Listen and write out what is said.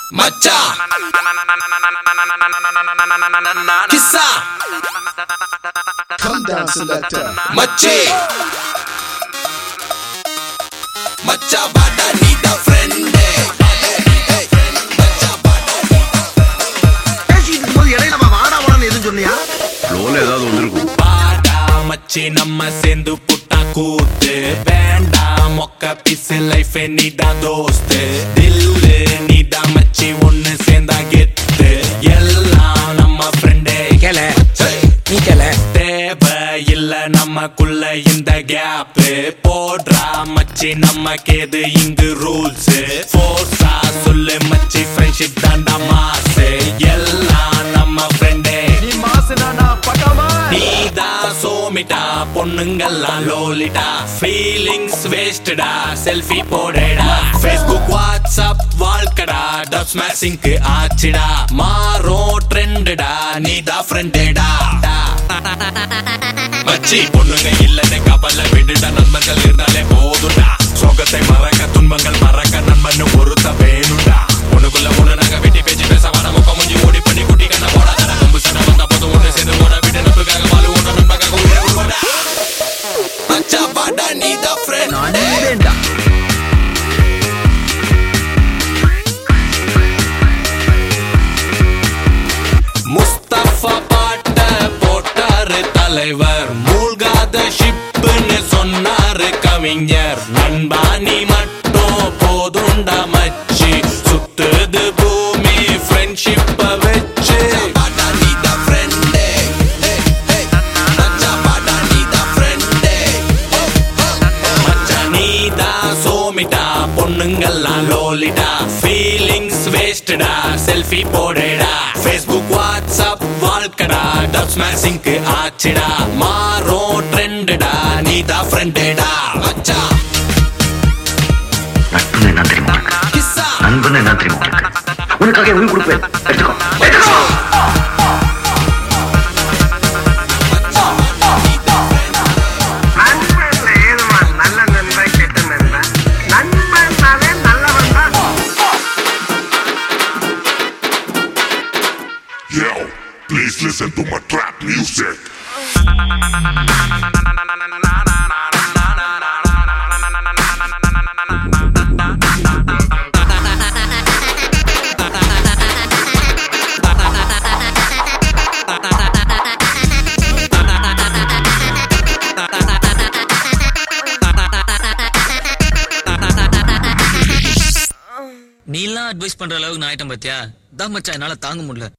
மச்சா கிஸ்ஸா Come down, selector. மச்சி மச்சா பாடா நீ தான் ஃப்ரெண்டு பேசிட்டு இருக்கும்போது இடையில அவன் வாடா வாடான்னு எதுவும் சொன்னியா ஃப்ளோல ஏதாவது வந்திருக்கும் பாடா மச்சி நம்ம சேர்ந்து புட்டா கூத்து வேண்டாம் மொக்க பிஸ் லைஃப் நீதான் தோஸ்து தில்லு நீதான் மச்சி ஒன்னு சேர்ந்தா கெத்து எல்லாம் நம்ம ஃப்ரெண்டே கேள நீ கேள தேவை இல்ல நமக்குள்ள இந்த கேப் போடுறா மச்சி நமக்கு எது இங்கு ரூல்ஸ் ஃபோர்ஸா சொல்லு மச்சி ஃப்ரெண்ட்ஷிப் தாண்டா மாசு எல்லாம் நம்ம ஃப்ரெண்டே நீ மாசுனா நான் பட்டாமா நீதான் சோமிட்டா பொண்ணுங்கெல்லாம் லோலிட்டா ஃபீலிங்ஸ் வேஸ்டடா செல்ஃபி போடடா ஃபேஸ்புக் வாட்ஸ்அப் வாழ்க்கடா டப் ஸ்மாஷிங்க்கு ஆச்சுடா மாறும் ட்ரெண்டுடா நீதான் ஃப்ரெண்டடா மச்சி பொண்ணுங்க இல்லன்னு கப்பல்ல விடுடா நண்பர்கள் இருந்தாலே போதுடா சோகத்தை மறக்க துன்பங்கள் மறக்க நண்பன் ஒருத்த வேணுடா உனக்குள்ள ஒண்ணு நாங்க வெட்டி பேச்சு பேச வர முக்க முஞ்சி ஓடி பண்ணி குட்டி கண்ண போடாத கொம்பு சண்டை வந்த போதும் ஒன்று சேர்ந்து ஓட விட்டு நட்புக்காக வாழு ஒன்று நண்பக்காக உயிரை விடுவாடா மச்சா பாடா நீ தான் ஃப்ரெண்ட் அன்பேண்டா முஸ்தபா பாட்ட போட்டாரு தலைவர் மூழ்காத ஷிப்புன்னு சொன்னாரு கவிஞர் நண்பா நீ மட்டும் போதுண்டா மச்சி சுத்துது பூமி ஃப்ரெண்ட்ஷிப்ப வச்சு சோமிட்டா பொண்ணுங்கெல்லாம் லோலிட்டா ஃபீலிங்ஸ் வேஸ்டடா செல்ஃபி போடடா ஃபேஸ்புக் வாட்ஸ்அப் வாழ்க்கடா டப் ஸ்மாஷிங்க்கு ஆச்சுடா மாறும் ட்ரெண்டுடா நீதான் ஃப்ரெண்டடா மச்சா நட்புன்னு என்ன தெரியுமா உனக்கு கிஸ்ஸா நண்பன் என்ன தெரியுமா உனக்கு உனக்காக எதுவும் கொடுப்பேன் எடுத்துக்கோ எடுத்துக்கோ நண்பன்ல ஏதுமா நல்ல நண்பன் கெட்ட நண்பன் நண்பன்னாலே நல்லவன் தான் Yo, please listen to my trap music. நீலாம் அட்வைஸ் பண்ற அளவுக்கு நான் ஆயிட்டேன் பாத்தியா தான் மச்சான் என்னால தாங்க முடியல